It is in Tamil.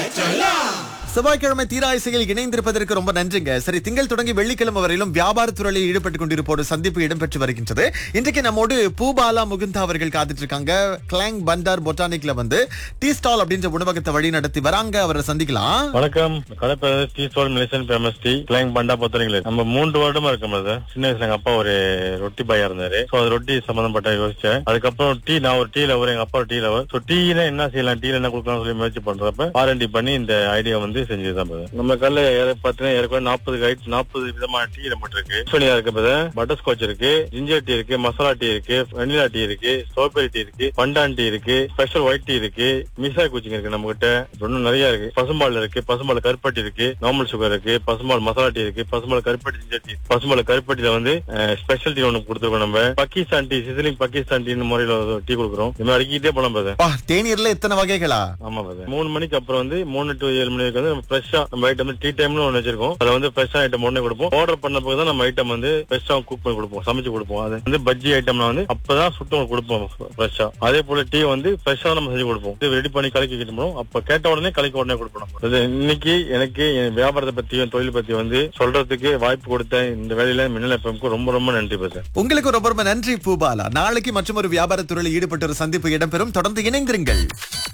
செவ்வாய்க்கிழமை தீராயிசையில் இணைந்திருப்பதற்கு ரொம்ப நன்றிங்க சரி திங்கள் தொடங்கி வெள்ளிக்கிழமை வரையிலும் வியாபாரத் துறையில் ஈடுபட்டுக் கொண்டிருப்போர் சந்திப்பு இடம்பெற்று வருகின்றது இன்றைக்கு நம்மோடு பூபாலா முகுந்தா அவர்கள் காத்துட்டு இருக்காங்க கிளாங் பண்டார் பொட்டானிக்ல வந்து டீ ஸ்டால் அப்படின்ற உணவகத்தை வழி நடத்தி வராங்க அவரை சந்திக்கலாம் வணக்கம் கடை பேர் டீ ஸ்டால் மிலேஷன் ஃபேமஸ் டீ கிளைங் பண்டா பொத்தனைங்களே நம்ம மூன்று வருடமா இருக்கோம் அது சின்ன வயசுல எங்க அப்பா ஒரு ரொட்டி பாயா இருந்தாரு சோ அது ரொட்டி சம்பந்தப்பட்ட யோசிச்சேன் அதுக்கப்புறம் டீ நான் ஒரு டீ லவர் எங்க அப்பா ஒரு டீ லவர் சோ டீல என்ன செய்யலாம் டீல என்ன கொடுக்கலாம் சொல்லி முயற்சி பண்றப்ப ஆர்என்டி பண்ணி இந்த ஐடியா வந்து செஞ்சதுதான் brother. நம்ம கல்ல பாத்தீங்கன்னா ஏற்கனவே நாற்பது ஐட் நாற்பது விதமான டீ நம்மகிட்ட இருக்கு சோனியா இருக்கு பட்டர் ஸ்காட்ச் இருக்கு ஜிஞ்சர் டீ இருக்கு மசாலா டீ இருக்கு வெனிலா டீ இருக்கு ஸ்ட்ராபெரி டீ இருக்கு பண்டான் டீ இருக்கு ஸ்பெஷல் ஒயிட் டீ இருக்கு மிசாய் குச்சிங் இருக்கு நம்ம கிட்ட இன்னும் நிறைய இருக்கு பசும்பால் இருக்கு பசும்பால் கருப்பட்டி இருக்கு நார்மல் சுகர் இருக்கு பசும்பால் மசாலா டீ இருக்கு பசும்பால் கருப்பட்டி ஜிஞ்சர் டீ பசும்பால் கருப்பட்டில வந்து ஸ்பெஷல் டீ ஒன்று கொடுத்துருக்கோம் நம்ம Pakistan tea sizzling Pakistan tea முறையில டீ கொடுக்குறோம் இந்த மாதிரி அடிக்கிட்டே போலாம் brother. வா தேநீர்ல எத்தனை வகைகளா ஆமா brother. மூணு மணிக்கு அப்புறம் வந்து மூணு டு ஏழு மணி வரைக்கும் வந்து நம்ம ஃப்ரெஷ்ஷா நம்ம ஐட்டம் வந்து டீ டைம்னு ஒன்று வச்சிருக்கோம் அதுல வந்து ஃப்ரெஷ்ஷா ஐட்டம் ஒண்ணு கொடுப்போம் ஆர்டர் பண்ண போது தான் நம்ம ஐட்டம் வந்து ஃப்ரெஷ்ஷா குக் பண்ணி கொடுப்போம் சமைச்சு கொடுப்போம் அது வந்து பஜ்ஜி ஐட்டம்னா வந்து அப்பதான் சுட்டு கொடுப்போம் ஃப்ரெஷ்ஷா அதே போல டீ வந்து ஃப்ரெஷ்ஷா நம்ம செஞ்சு கொடுப்போம் இது ரெடி பண்ணி கலக்கி கிட்டோம் அப்ப கேட்ட உடனே கலக்கி உடனே கொடுப்போம் நம்ம. இது இன்னைக்கு எனக்கு என் வியாபாரத்தை பத்தியும் தொழில் பத்தி வந்து சொல்றதுக்கு வாய்ப்பு கொடுத்த இந்த வேலையில மின்னல் எஃப்எம்க்கு ரொம்ப ரொம்ப நன்றி பேசுறேன் உங்களுக்கு ரொம்ப ரொம்ப நன்றி பூபாலா நாளைக்கு மற்றும் ஒரு வியாபாரத் துறையில் ஈடுபட்ட ஒரு சந்திப்பு இடம்பெறும் தொடர்ந்து இணைந்திருங்கள்